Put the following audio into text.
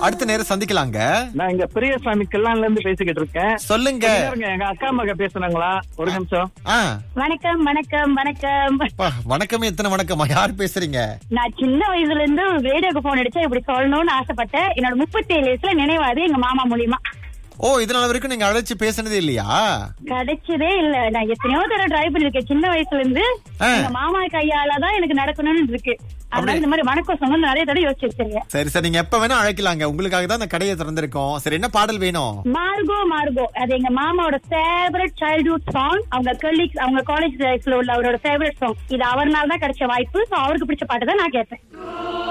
அடுத்த நேரம் சந்திக்கலாங்க நான் இங்க பெரியசாமி கில்லான்ல இருந்து பேசிக்கிட்டு இருக்கேன் சொல்லுங்க இருங்க, எங்க அக்கா மக பேசுனாங்களா ஒரு நிமிஷம் ஆ வணக்கம் வணக்கம் வணக்கம் அப்பா, வணக்கமே எத்தனை வணக்கமா யார் பேசுறீங்க நான் சின்ன வயசுல இருந்து ரேடியோக்கு போன் அடிச்சா இப்படி சொல்லணும்னு ஆசைப்பட்டேன் என்னோட முப்பத்தி ஏழு வயசுல நினைவாது எங்க மாமா மூலியமா ஓ இதனால வரைக்கும் நீங்க அழைச்சு பேசுனதே இல்லையா கிடைச்சதே இல்ல நான் எத்தனையோ தடவை ட்ரை பண்ணிருக்கேன் சின்ன வயசுல இருந்து ஆ. எங்க மாமா கையால தான் எனக்கு நடக்கணும்னு இருக்கு அதனால இந்த மாதிரி வணக்கம் சொன்ன நிறைய தடவை யோசிச்சு வச்சிருக்கேன் சரி சரி நீங்க எப்ப வேணா அழைக்கலாங்க உங்களுக்காக தான் அந்த கடையை திறந்திருக்கோம் சரி என்ன பாடல் வேணும் மார்கோ மார்கோ அது எங்க மாமாவோட ஃபேவரட் சைல்ட்ஹுட் சாங் அவங்க கலீக்ஸ் அவங்க காலேஜ் லைஃப்ல உள்ள அவரோட ஃபேவரட் சாங் இது அவர்னால தான் கிடைச்ச வாய்ப்பு So அவருக்கு பிடிச்ச பாட்டு தான் நான் கேட்பேன்